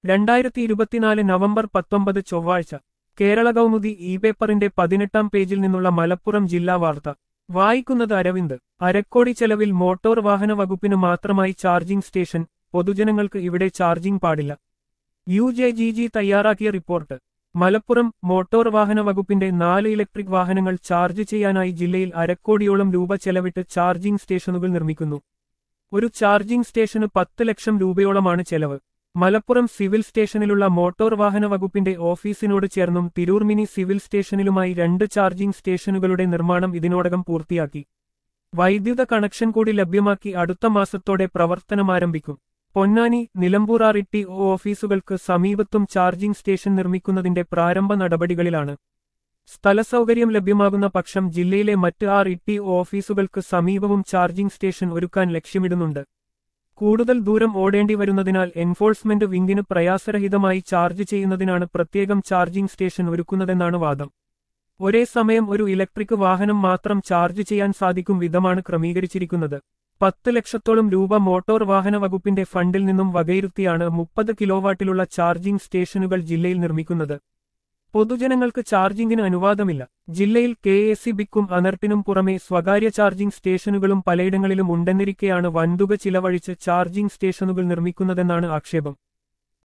രണ്ടായിരത്തി ഇരുപത്തിനാല് നവംബർ പത്തൊമ്പത് ചൊവ്വാഴ്ച കേരള കൗമുദി ഇ പേപ്പറിന്റെ പതിനെട്ടാം പേജിൽ നിന്നുള്ള മലപ്പുറം ജില്ലാ വാർത്ത വായിക്കുന്നത് അരവിന്ദ് അരക്കോടി ചെലവിൽ മോട്ടോർ വാഹന വകുപ്പിന് മാത്രമായി ചാർജിംഗ് സ്റ്റേഷൻ പൊതുജനങ്ങൾക്ക് ഇവിടെ ചാർജിംഗ് പാടില്ല യു ജെ ജി ജി തയ്യാറാക്കിയ റിപ്പോർട്ട് മലപ്പുറം മോട്ടോർ വാഹന വകുപ്പിന്റെ നാല് ഇലക്ട്രിക് വാഹനങ്ങൾ ചാർജ് ചെയ്യാനായി ജില്ലയിൽ അരക്കോടിയോളം രൂപ ചെലവിട്ട് ചാർജിംഗ് സ്റ്റേഷനുകൾ നിർമ്മിക്കുന്നു ഒരു ചാർജിംഗ് സ്റ്റേഷന് പത്ത് ലക്ഷം രൂപയോളമാണ് ചെലവ് മലപ്പുറം സിവിൽ സ്റ്റേഷനിലുള്ള മോട്ടോർ വാഹന വകുപ്പിന്റെ ഓഫീസിനോട് ചേർന്നും തിരൂർ മിനി സിവിൽ സ്റ്റേഷനിലുമായി രണ്ട് ചാർജിംഗ് സ്റ്റേഷനുകളുടെ നിർമ്മാണം ഇതിനോടകം പൂർത്തിയാക്കി വൈദ്യുത കണക്ഷൻ കൂടി ലഭ്യമാക്കി അടുത്ത മാസത്തോടെ പ്രവർത്തനമാരംഭിക്കും Ponnani Nilambur R T O ഓഫീസുകൾക്ക് സമീപത്തും ചാർജിംഗ് സ്റ്റേഷൻ നിർമ്മിക്കുന്നതിന്റെ പ്രാരംഭ നടപടികളിലാണ് സ്ഥലസൗകര്യം ലഭ്യമാകുന്ന പക്ഷം ജില്ലയിലെ മറ്റ് ആർ ടി ഒ ഓഫീസുകൾക്ക് സമീപവും ചാർജിംഗ് സ്റ്റേഷൻ ഒരുക്കാൻ ലക്ഷ്യമിടുന്നുണ്ട് കൂടുതൽ ദൂരം ഓടേണ്ടി വരുന്നതിനാൽ എൻഫോഴ്സ്മെന്റ് വിംഗിന് പ്രയാസരഹിതമായി ചാർജ് ചെയ്യുന്നതിനാണ് പ്രത്യേകം ചാർജിംഗ് സ്റ്റേഷൻ ഒരുക്കുന്നതെന്നാണ് വാദം ഒരേ സമയം ഒരു ഇലക്ട്രിക് വാഹനം മാത്രം ചാർജ് ചെയ്യാൻ സാധിക്കും വിധമാണ് ക്രമീകരിച്ചിരിക്കുന്നത് പത്ത് ലക്ഷത്തോളം രൂപ മോട്ടോർ വാഹന വകുപ്പിന്റെ ഫണ്ടിൽ നിന്നും വകയിരുത്തിയാണ് മുപ്പത് കിലോവാട്ടിലുള്ള ചാർജിംഗ് സ്റ്റേഷനുകൾ ജില്ലയിൽ നിർമ്മിക്കുന്നത് പൊതുജനങ്ങൾക്ക് ചാർജിംഗിന് അനുവാദമില്ല ജില്ലയിൽ കെ എസ് സി ബിക്കും അനർട്ടിനും പുറമെ സ്വകാര്യ ചാർജിംഗ് സ്റ്റേഷനുകളും പലയിടങ്ങളിലും ഉണ്ടെന്നിരിക്കെയാണ് വൻതുക ചിലവഴിച്ച് ചാർജിംഗ് സ്റ്റേഷനുകൾ നിർമ്മിക്കുന്നതെന്നാണ് ആക്ഷേപം